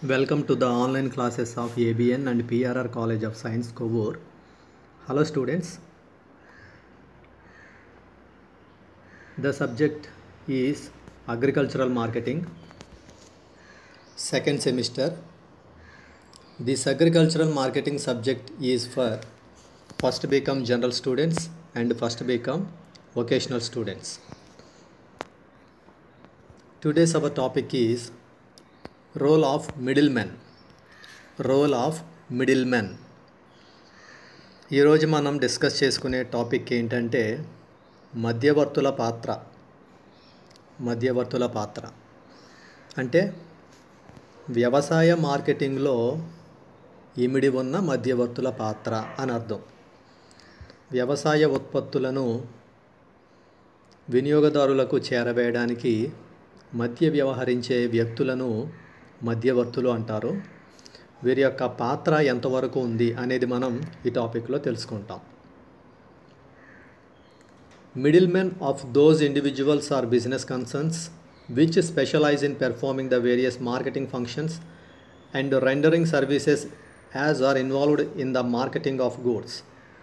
Welcome to the online classes of ABN and PRR College of Science Kovur. Hello students. The subject is agricultural marketing. Second semester. This agricultural marketing subject is for first become general students and first become vocational students. Today's our topic is role of middle men role of middle men ఈరోజు మనం discuss చేసుకునే topic ఏంటంటే మధ్యవర్తుల పాత్ర మధ్యవర్తుల పాత్ర అంటే వ్యవసాయ మార్కెటింగ్లో ఇమిడి ఉన్న మధ్యవర్తుల పాత్ర అని అర్థం వ్యవసాయ ఉత్పత్తులను వినియోగదారులకు చేరవేయడానికి మధ్య వ్యవహరించే వ్యక్తులను మధ్యవర్తులు అంటారు వీరి యొక్క పాత్ర ఎంతవరకు ఉంది అనేది మనం ఈ టాపిక్లో తెలుసుకుంటాం middle men of those individuals or business concerns which specialize in performing the various marketing functions and rendering services as are involved in the marketing of goods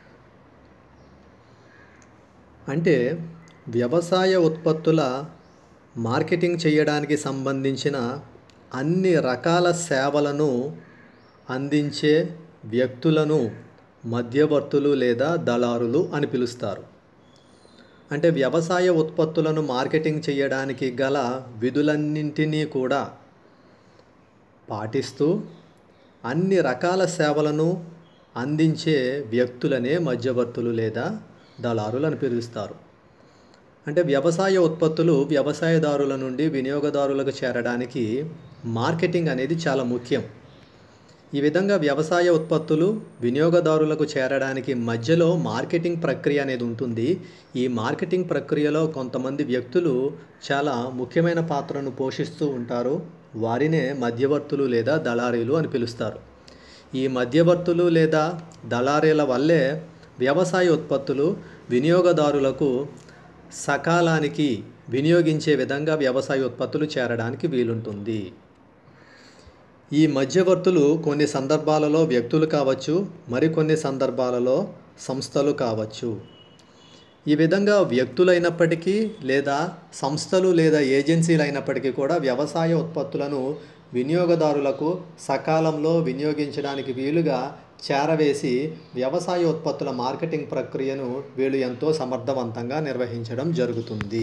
అంటే వ్యవసాయ ఉత్పత్తుల మార్కెటింగ్ చేయడానికి సంబంధించిన అన్ని రకాల సేవలను అందించే వ్యక్తులను మధ్యవర్తులు లేదా దళారులు అని పిలుస్తారు అంటే వ్యవసాయ ఉత్పత్తులను మార్కెటింగ్ చేయడానికి గల విధులన్నింటినీ కూడా పాటిస్తూ అన్ని రకాల సేవలను అందించే వ్యక్తులనే మధ్యవర్తులు లేదా దళారులు అని పిలుస్తారు అంటే వ్యవసాయ ఉత్పత్తులు వ్యవసాయదారుల నుండి వినియోగదారులకు చేరడానికి మార్కెటింగ్ అనేది చాలా ముఖ్యం ఈ విధంగా వ్యవసాయ ఉత్పత్తులు వినియోగదారులకు చేరడానికి మధ్యలో మార్కెటింగ్ ప్రక్రియ అనేది ఉంటుంది ఈ మార్కెటింగ్ ప్రక్రియలో కొంతమంది వ్యక్తులు చాలా ముఖ్యమైన పాత్రను పోషిస్తూ ఉంటారు వారినే మధ్యవర్తులు లేదా దళారీలు అని పిలుస్తారు ఈ మధ్యవర్తులు లేదా దళారీల వల్లే వ్యవసాయ ఉత్పత్తులు వినియోగదారులకు సకాలానికి వినియోగించే విధంగా వ్యవసాయ ఉత్పత్తులు చేరడానికి వీలుంటుంది ఈ మధ్యవర్తులు కొన్ని సందర్భాలలో వ్యక్తులు కావచ్చు మరికొన్ని సందర్భాలలో సంస్థలు కావచ్చు ఈ విధంగా వ్యక్తులైనప్పటికీ లేదా సంస్థలు లేదా ఏజెన్సీలు అయినప్పటికీ కూడా వ్యవసాయ ఉత్పత్తులను వినియోగదారులకు సకాలంలో వినియోగించడానికి వీలుగా చేరవేసి వ్యవసాయ ఉత్పత్తుల మార్కెటింగ్ ప్రక్రియను వీళ్ళు ఎంతో సమర్థవంతంగా నిర్వహించడం జరుగుతుంది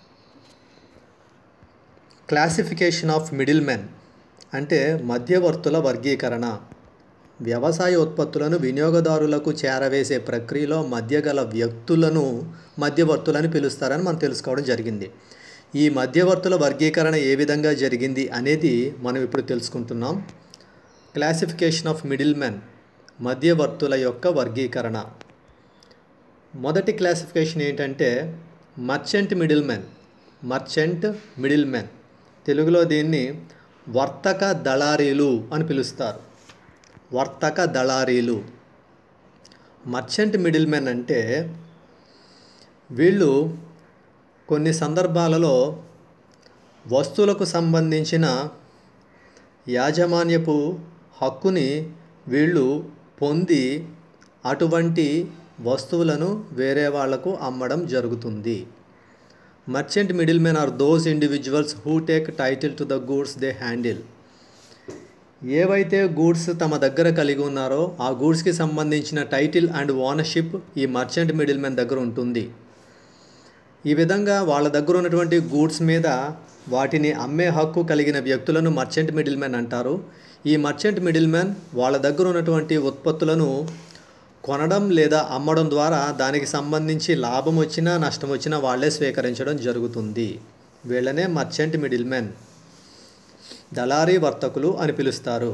క్లాసిఫికేషన్ ఆఫ్ మిడిల్ మెన్ అంటే మధ్యవర్తుల వర్గీకరణ వ్యవసాయ ఉత్పత్తులను వినియోగదారులకు చేరవేసే ప్రక్రియలో మధ్య గల వ్యక్తులను మధ్యవర్తులని పిలుస్తారని మనం తెలుసుకోవడం జరిగింది ఈ మధ్యవర్తుల వర్గీకరణ ఏ విధంగా జరిగింది అనేది మనం ఇప్పుడు తెలుసుకుంటున్నాం క్లాసిఫికేషన్ ఆఫ్ మిడిల్ మెన్ మధ్యవర్తుల యొక్క వర్గీకరణ మొదటి క్లాసిఫికేషన్ ఏంటంటే merchant middle men merchant middle men తెలుగులో దీన్ని వర్తక దళారీలు అని పిలుస్తారు వర్తక దళారీలు మర్చెంట్ మిడిల్ మెన్ అంటే వీళ్ళు కొన్ని సందర్భాలలో వస్తువులకు సంబంధించిన యాజమాన్యపు హక్కుని వీళ్ళు పొంది అటువంటి వస్తువులను వేరే వాళ్లకు అమ్మడం జరుగుతుంది merchant middle men are those individuals who take title to the goods they handle ఏవైతే గూడ్స్ తమ దగ్గర కలిగి ఉన్నారో ఆ గూడ్స్కి సంబంధించిన టైటిల్ అండ్ ఓనర్షిప్ ఈ మర్చెంట్ మిడిల్ మెన్ దగ్గర ఉంటుంది ఈ విధంగా వాళ్ళ దగ్గర ఉన్నటువంటి గూడ్స్ మీద వాటిని అమ్మే హక్కు కలిగిన వ్యక్తులను మర్చెంట్ మిడిల్ మెన్ అంటారు ఈ మర్చెంట్ మిడిల్ మెన్ వాళ్ళ దగ్గర ఉన్నటువంటి ఉత్పత్తులను కొనడం లేదా అమ్మడం ద్వారా దానికి సంబంధించి లాభం వచ్చినా నష్టం వచ్చినా వాళ్ళే స్వీకరించడం జరుగుతుంది వీళ్ళనే మర్చెంట్ మిడిల్ మెన్ దళారీ వర్తకులు అని పిలుస్తారు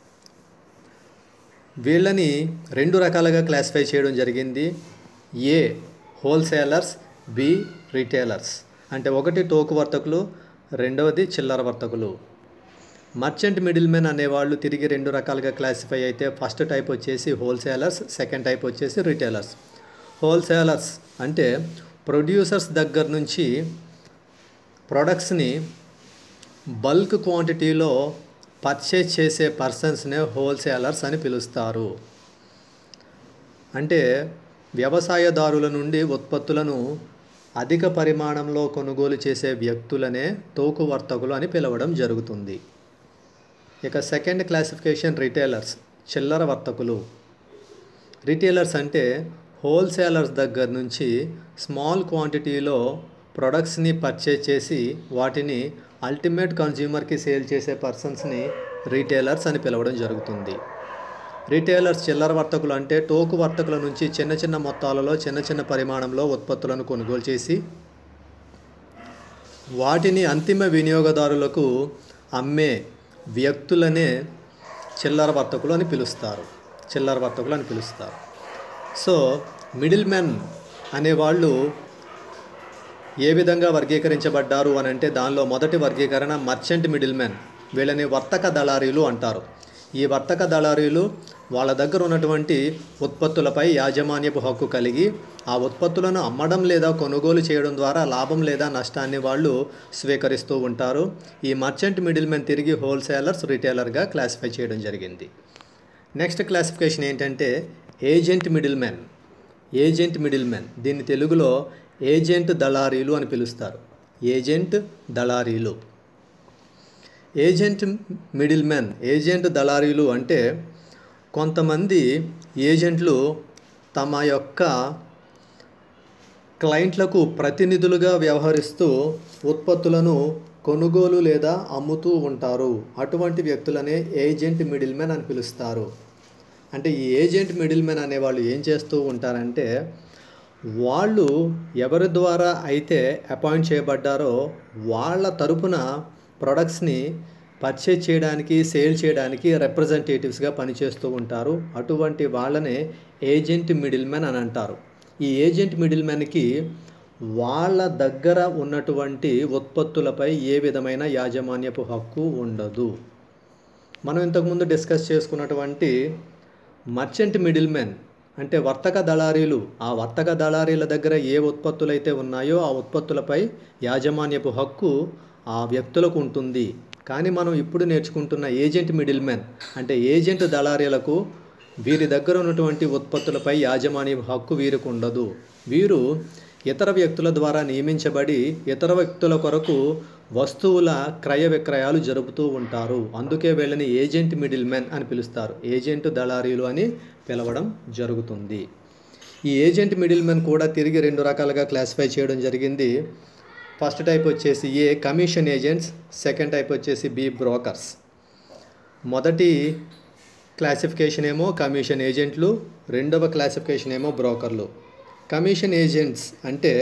వీళ్ళని రెండు రకాలుగా క్లాసిఫై చేయడం జరిగింది ఏ హోల్సేలర్స్ బి రిటైలర్స్ అంటే ఒకటి టోకు వర్తకులు రెండవది చిల్లర వర్తకులు మర్చెంట్ మిడిల్ మెన్ అనేవాళ్ళు తిరిగి రెండు రకాలుగా క్లాసిఫై అయితే ఫస్ట్ టైప్ వచ్చేసి హోల్సేలర్స్ సెకండ్ టైప్ వచ్చేసి రిటైలర్స్ హోల్సేలర్స్ అంటే ప్రొడ్యూసర్స్ దగ్గర నుంచి ప్రొడక్ట్స్ని బల్క్ క్వాంటిటీలో పర్చేజ్ చేసే పర్సన్స్నే హోల్సేలర్స్ అని పిలుస్తారు అంటే వ్యవసాయదారుల నుండి ఉత్పత్తులను అధిక పరిమాణంలో కొనుగోలు చేసే వ్యక్తులనే తోకు వర్తకులు అని పిలవడం జరుగుతుంది ఇక సెకండ్ క్లాసిఫికేషన్ రిటైలర్స్ చిల్లర వర్తకులు రిటైలర్స్ అంటే హోల్సేలర్స్ దగ్గర నుంచి స్మాల్ క్వాంటిటీలో ప్రొడక్ట్స్ని పర్చేజ్ చేసి వాటిని అల్టిమేట్ కన్జ్యూమర్కి సేల్ చేసే పర్సన్స్ని రిటైలర్స్ అని పిలవడం జరుగుతుంది రిటైలర్స్ చిల్లర వర్తకులు అంటే టోకు వర్తకుల నుంచి చిన్న చిన్న మొత్తాలలో చిన్న చిన్న పరిమాణంలో ఉత్పత్తులను కొనుగోలు చేసి వాటిని అంతిమ వినియోగదారులకు అమ్మే వ్యక్తులనే చిల్లర వర్తకులు అని పిలుస్తారు చిల్లర వర్తకులు అని పిలుస్తారు సో మిడిల్ మెన్ అనేవాళ్ళు ఏ విధంగా వర్గీకరించబడ్డారు అని అంటే దానిలో మొదటి వర్గీకరణ మర్చెంట్ మిడిల్ మెన్ వీళ్ళని వర్తక దళారీలు అంటారు ఈ వర్తక దళారీలు వాళ్ళ దగ్గర ఉన్నటువంటి ఉత్పత్తులపై యాజమాన్యపు హక్కు కలిగి ఆ ఉత్పత్తులను అమ్మడం లేదా కొనుగోలు చేయడం ద్వారా లాభం లేదా నష్టాన్ని వాళ్ళు స్వీకరిస్తూ ఉంటారు ఈ మర్చెంట్ మిడిల్ మెన్ తిరిగి హోల్సేలర్స్ రిటైలర్గా క్లాసిఫై చేయడం జరిగింది నెక్స్ట్ క్లాసిఫికేషన్ ఏంటంటే agent middle men agent middle men దీన్ని తెలుగులో ఏజెంట్ దళారీలు అని పిలుస్తారు ఏజెంట్ దళారీలు ఏజెంట్ మిడిల్ మెన్ ఏజెంట్ దళారీలు అంటే కొంతమంది ఏజెంట్లు తమ యొక్క క్లయింట్లకు ప్రతినిధులుగా వ్యవహరిస్తూ ఉత్పత్తులను కొనుగోలు లేదా అమ్ముతూ ఉంటారు అటువంటి వ్యక్తులనే ఏజెంట్ మిడిల్ మెన్ అని పిలుస్తారు అంటే ఈ ఏజెంట్ మిడిల్ మెన్ అనేవాళ్ళు ఏం చేస్తూ ఉంటారంటే వాళ్ళు ఎవరి ద్వారా అయితే అపాయింట్ చేయబడ్డారో వాళ్ళ తరపున ప్రొడక్ట్స్ని పర్చేజ్ చేయడానికి సేల్ చేయడానికి రిప్రజెంటేటివ్స్గా పనిచేస్తూ ఉంటారు అటువంటి వాళ్ళనే ఏజెంట్ మిడిల్ మెన్ అని అంటారు ఈ ఏజెంట్ మిడిల్ మెన్కి వాళ్ళ దగ్గర ఉన్నటువంటి ఉత్పత్తులపై ఏ విధమైన యాజమాన్యపు హక్కు ఉండదు మనం ఇంతకుముందు డిస్కస్ చేసుకున్నటువంటి మర్చెంట్ మిడిల్ మెన్ అంటే వర్తక దళారీలు ఆ వర్తక దళారీల దగ్గర ఏ ఉత్పత్తులు అయితే ఉన్నాయో ఆ ఉత్పత్తులపై యాజమాన్యపు హక్కు ఆ వ్యక్తులకు ఉంటుంది కానీ మనం ఇప్పుడు నేర్చుకుంటున్న ఏజెంట్ మిడిల్ మెన్ అంటే ఏజెంట్ దళారీలకు వీరి దగ్గర ఉన్నటువంటి ఉత్పత్తులపై యాజమాన్య హక్కు వీరికి ఉండదు వీరు ఇతర వ్యక్తుల ద్వారా నియమించబడి ఇతర వ్యక్తుల కొరకు వస్తువుల క్రయ విక్రయాలు జరుపుతూ ఉంటారు అందుకే వీళ్ళని ఏజెంట్ మిడిల్ మెన్ అని పిలుస్తారు ఏజెంట్ దళారీలు అని పిలవడం జరుగుతుంది ఈ ఏజెంట్ మిడిల్ మెన్ కూడా తిరిగి రెండు రకాలుగా క్లాసిఫై చేయడం జరిగింది ఫస్ట్ టైప్ వచ్చేసి a commission agents second type వచ్చేసి బి బ్రోకర్స్ మొదటి క్లాసిఫికేషన్ ఏమో కమిషన్ ఏజెంట్లు రెండవ క్లాసిఫికేషన్ ఏమో బ్రోకర్లు కమిషన్ ఏజెంట్స్ అంటే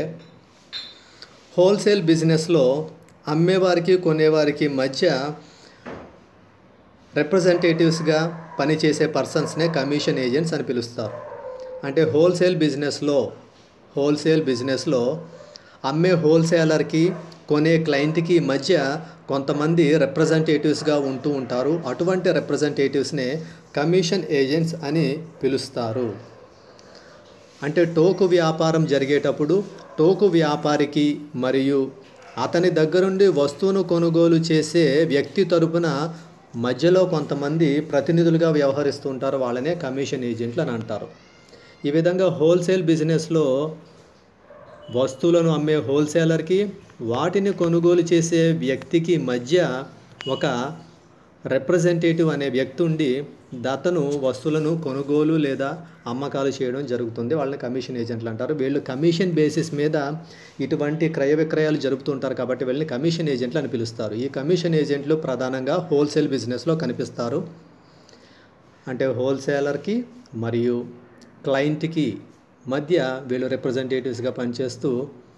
హోల్సేల్ బిజినెస్లో అమ్మేవారికి కొనేవారికి మధ్య రిప్రజెంటేటివ్స్గా పనిచేసే పర్సన్స్నే కమిషన్ ఏజెంట్స్ అని పిలుస్తారు అంటే హోల్సేల్ బిజినెస్లో హోల్సేల్ బిజినెస్లో అమ్మే హోల్సేలర్కి కొనే క్లయింట్కి మధ్య కొంతమంది రిప్రజెంటేటివ్స్గా ఉంటూ ఉంటారు అటువంటి రిప్రజెంటేటివ్స్నే కమిషన్ ఏజెంట్స్ అని పిలుస్తారు అంటే టోకు వ్యాపారం జరిగేటప్పుడు టోకు వ్యాపారికి మరియు అతని దగ్గరుండి వస్తువును కొనుగోలు చేసే వ్యక్తి తరపున మధ్యలో కొంతమంది ప్రతినిధులుగా వ్యవహరిస్తూ ఉంటారు వాళ్ళనే కమిషన్ ఏజెంట్లు అని అంటారు ఈ విధంగా హోల్సేల్ బిజినెస్లో వస్తువులను అమ్మే హోల్సేలర్కి వాటిని కొనుగోలు చేసే వ్యక్తికి మధ్య ఒక రిప్రజెంటేటివ్ అనే వ్యక్తి ఉండి అతను వస్తువులను కొనుగోలు లేదా అమ్మకాలు చేయడం జరుగుతుంది వాళ్ళని కమిషన్ ఏజెంట్లు అంటారు వీళ్ళు కమిషన్ బేసిస్ మీద ఇటువంటి క్రయ విక్రయాలు జరుపుతుంటారు కాబట్టి వీళ్ళని కమిషన్ ఏజెంట్లు అని పిలుస్తారు ఈ కమిషన్ ఏజెంట్లు ప్రధానంగా హోల్సేల్ బిజినెస్లో కనిపిస్తారు అంటే హోల్సేలర్కి మరియు క్లయింట్కి మధ్య వీళ్ళు రిప్రజెంటేటివ్స్గా పనిచేస్తూ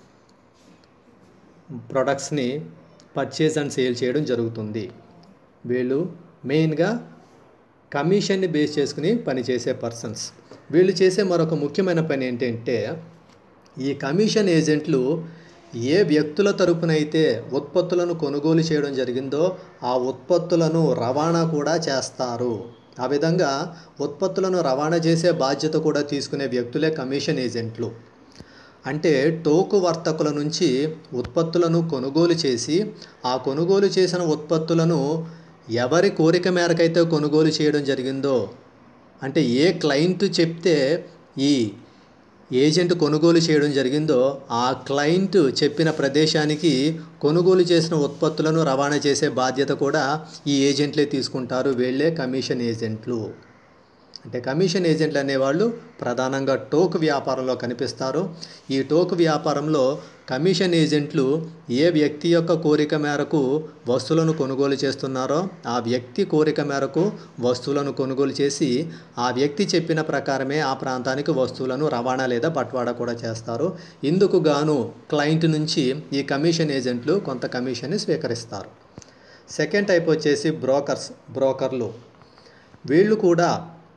ప్రొడక్ట్స్ని పర్చేజ్ అండ్ సేల్ చేయడం జరుగుతుంది వీళ్ళు మెయిన్గా కమిషన్ని బేస్ చేసుకుని పనిచేసే పర్సన్స్ వీళ్ళు చేసే మరొక ముఖ్యమైన పని ఏంటంటే ఈ కమిషన్ ఏజెంట్లు ఏ వ్యక్తుల తరపునైతే ఉత్పత్తులను కొనుగోలు చేయడం జరిగిందో ఆ ఉత్పత్తులను రవాణా కూడా చేస్తారు ఆ విధంగా ఉత్పత్తులను రవాణా చేసే బాధ్యత కూడా తీసుకునే వ్యక్తులే కమిషన్ ఏజెంట్లు అంటే టోకు వర్తకుల నుంచి ఉత్పత్తులను కొనుగోలు చేసి ఆ కొనుగోలు చేసిన ఉత్పత్తులను ఎవరి కోరిక మేరకైతే కొనుగోలు చేయడం జరిగిందో అంటే ఏ క్లయింట్ చెప్తే ఈ ఏజెంట్ కొనుగోలు చేయడం జరిగిందో ఆ క్లయింట్ చెప్పిన ప్రదేశానికి కొనుగోలు చేసిన ఉత్పత్తులను రవాణా చేసే బాధ్యత కూడా ఈ ఏజెంట్లే తీసుకుంటారు వీళ్ళే కమిషన్ ఏజెంట్లు అంటే కమిషన్ ఏజెంట్లు అనేవాళ్ళు ప్రధానంగా టోక్ వ్యాపారంలో కనిపిస్తారు ఈ టోక్ వ్యాపారంలో కమిషన్ ఏజెంట్లు ఏ వ్యక్తి యొక్క కోరిక మేరకు వస్తువులను కొనుగోలు చేస్తున్నారో ఆ వ్యక్తి కోరిక మేరకు వస్తువులను కొనుగోలు చేసి ఆ వ్యక్తి చెప్పిన ప్రకారమే ఆ ప్రాంతానికి వస్తువులను రవాణా లేదా బట్వాడా కూడా చేస్తారు ఇందుకు గాను క్లయింట్ నుంచి ఈ కమిషన్ ఏజెంట్లు కొంత కమిషన్ని స్వీకరిస్తారు సెకండ్ టైప్ వచ్చేసి బ్రోకర్స్ బ్రోకర్లు వీళ్ళు కూడా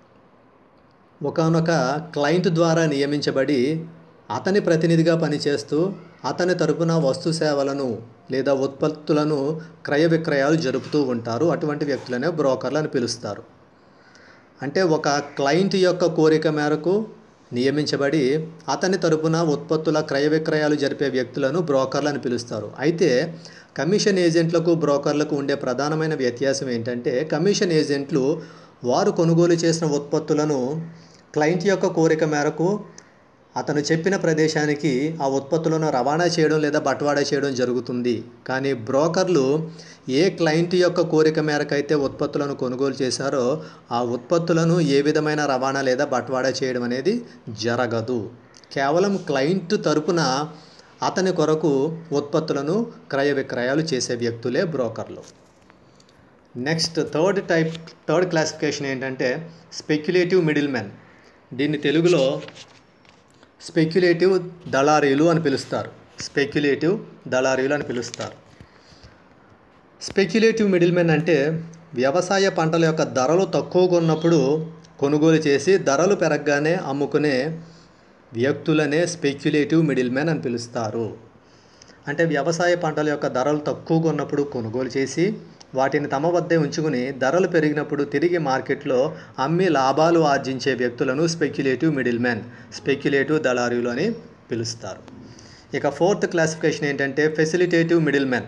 ఒకనొక క్లయింట్ ద్వారా నియమించబడి అతని ప్రతినిధిగా పనిచేస్తూ అతని తరపున వస్తు సేవలను లేదా ఉత్పత్తులను క్రయ విక్రయాలు జరుపుతూ ఉంటారు అటువంటి వ్యక్తులనే బ్రోకర్లు అని పిలుస్తారు అంటే ఒక క్లయింట్ యొక్క కోరిక మేరకు నియమించబడి అతని తరపున ఉత్పత్తుల క్రయ విక్రయాలు జరిపే వ్యక్తులను బ్రోకర్లు అని పిలుస్తారు అయితే కమిషన్ ఏజెంట్లకు బ్రోకర్లకు ఉండే ప్రధానమైన వ్యత్యాసం ఏంటంటే కమిషన్ ఏజెంట్లు వారు కొనుగోలు చేసిన ఉత్పత్తులను క్లయింట్ యొక్క కోరిక మేరకు అతను చెప్పిన ప్రదేశానికి ఆ ఉత్పత్తులను రవాణా చేయడం లేదా బట్వాడా చేయడం జరుగుతుంది కానీ బ్రోకర్లు ఏ క్లయింట్ యొక్క కోరిక మేరకు అయితే ఉత్పత్తులను కొనుగోలు చేశారో ఆ ఉత్పత్తులను ఏ విధమైన రవాణా లేదా బట్వాడా చేయడం అనేది జరగదు కేవలం క్లయింట్ తరపున అతని కొరకు ఉత్పత్తులను క్రయ విక్రయాలు చేసే వ్యక్తులే బ్రోకర్లు next third type third classification ఏంటంటే స్పెక్యులేటివ్ మిడిల్ మ్యాన్ దీన్ని తెలుగులో స్పెక్యులేటివ్ దళారీలు అని పిలుస్తారు స్పెక్యులేటివ్ దళారీలు అని పిలుస్తారు స్పెక్యులేటివ్ మిడిల్ మెన్ అంటే వ్యవసాయ పంటల యొక్క ధరలు తక్కువగా ఉన్నప్పుడు కొనుగోలు చేసి ధరలు పెరగగానే అమ్ముకునే వ్యక్తులనే స్పెక్యులేటివ్ మిడిల్ మ్యాన్ అని పిలుస్తారు అంటే వ్యవసాయ పంటల యొక్క ధరలు తక్కువగా ఉన్నప్పుడు కొనుగోలు చేసి వాటిని తమ వద్దే ఉంచుకుని ధరలు పెరిగినప్పుడు తిరిగి మార్కెట్లో అమ్మి లాభాలు ఆర్జించే వ్యక్తులను స్పెక్యులేటివ్ మిడిల్ మ్యాన్ స్పెక్యులేటివ్ దళారీలు అని పిలుస్తారు ఇక ఫోర్త్ క్లాసిఫికేషన్ ఏంటంటే facilitative middle man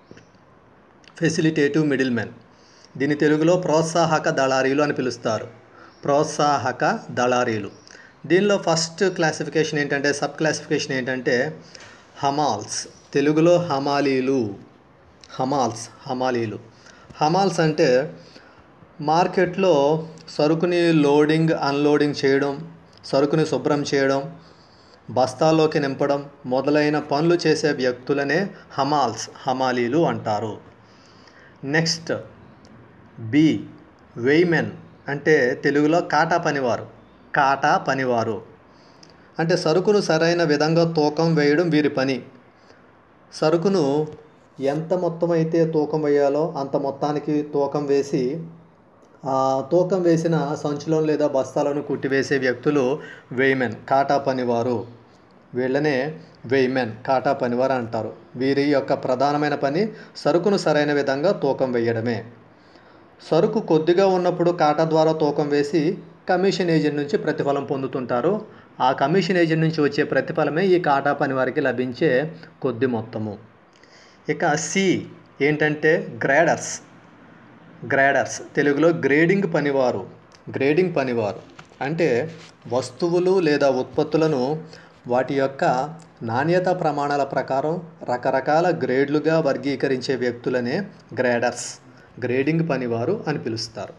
facilitative middle man దీని తెలుగులో ప్రోత్సాహక దళారీలు అని పిలుస్తారు ప్రోత్సాహక దళారీలు దీనిలో ఫస్ట్ క్లాసిఫికేషన్ ఏంటంటే సబ్ క్లాసిఫికేషన్ ఏంటంటే హమాల్స్ తెలుగులో హమాలీలు హమాల్స్ హమాలీలు హమాల్స్ అంటే మార్కెట్లో సరుకుని లోడింగ్ అన్లోడింగ్ చేయడం సరుకుని శుభ్రం చేయడం బస్తాల్లోకి నింపడం మొదలైన పనులు చేసే వ్యక్తులనే హమాల్స్ హమాలీలు అంటారు నెక్స్ట్ బి వెయ్మెన్ అంటే తెలుగులో కాటా పనివారు కాటా పనివారు అంటే సరుకును సరైన విధంగా తూకం వేయడం వీరి పని సరుకును ఎంత మొత్తం అయితే తూకం వేయాలో అంత మొత్తానికి తూకం వేసి ఆ తూకం వేసిన సంచులను లేదా బస్తాలను కుట్టివేసే వ్యక్తులు వెయ్మెన్ కాటా పనివారు వీళ్ళనే వెయ్మెన్ కాటా పనివారు అంటారు వీరి యొక్క ప్రధానమైన పని సరుకును సరైన విధంగా తూకం వేయడమే సరుకు కొద్దిగా ఉన్నప్పుడు కాటా ద్వారా తూకం వేసి కమిషన్ ఏజెంట్ నుంచి ప్రతిఫలం పొందుతుంటారు ఆ కమిషన్ ఏజెంట్ నుంచి వచ్చే ప్రతిఫలమే ఈ కాటా పని వారికి లభించే కొద్ది మొత్తము ఇక సి ఏంటంటే గ్రేడర్స్ గ్రేడర్స్ తెలుగులో గ్రేడింగ్ పనివారు గ్రేడింగ్ పనివారు అంటే వస్తువులు లేదా ఉత్పత్తులను వాటి యొక్క నాణ్యత ప్రమాణాల ప్రకారం రకరకాల గ్రేడ్లుగా వర్గీకరించే వ్యక్తులనే గ్రేడర్స్ గ్రేడింగ్ పనివారు అని పిలుస్తారు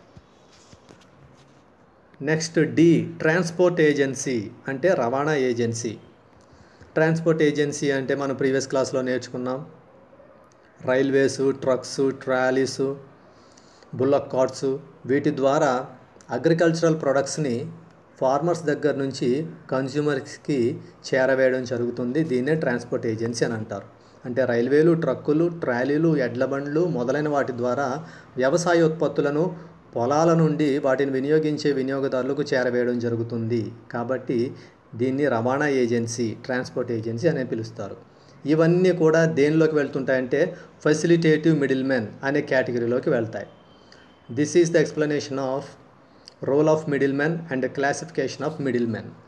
నెక్స్ట్ డి ట్రాన్స్పోర్ట్ ఏజెన్సీ అంటే రవాణా ఏజెన్సీ ట్రాన్స్పోర్ట్ ఏజెన్సీ అంటే మనం ప్రీవియస్ క్లాస్లో నేర్చుకున్నాం railways trucks trolleys bullock carts వీటి ద్వారా అగ్రికల్చరల్ ప్రొడక్ట్స్ని ఫార్మర్స్ దగ్గర నుంచి కన్జ్యూమర్స్కి చేరవేయడం జరుగుతుంది దీన్నే ట్రాన్స్పోర్ట్ ఏజెన్సీ అని అంటారు అంటే రైల్వేలు ట్రక్కులు ట్రాలీలు ఎడ్ల బండ్లు మొదలైన వాటి ద్వారా వ్యవసాయ ఉత్పత్తులను పొలాల నుండి వాటిని వినియోగించే వినియోగదారులకు చేరవేయడం జరుగుతుంది కాబట్టి దీన్ని రవాణా ఏజెన్సీ ట్రాన్స్పోర్ట్ ఏజెన్సీ అని పిలుస్తారు ఇవన్నీ కూడా దేనిలోకి వెళ్తుంటాయంటే ఫెసిలిటేటివ్ మిడిల్ మెన్ అనే కేటగిరీలోకి వెళ్తాయి this is the explanation of role of middle men and classification of middle men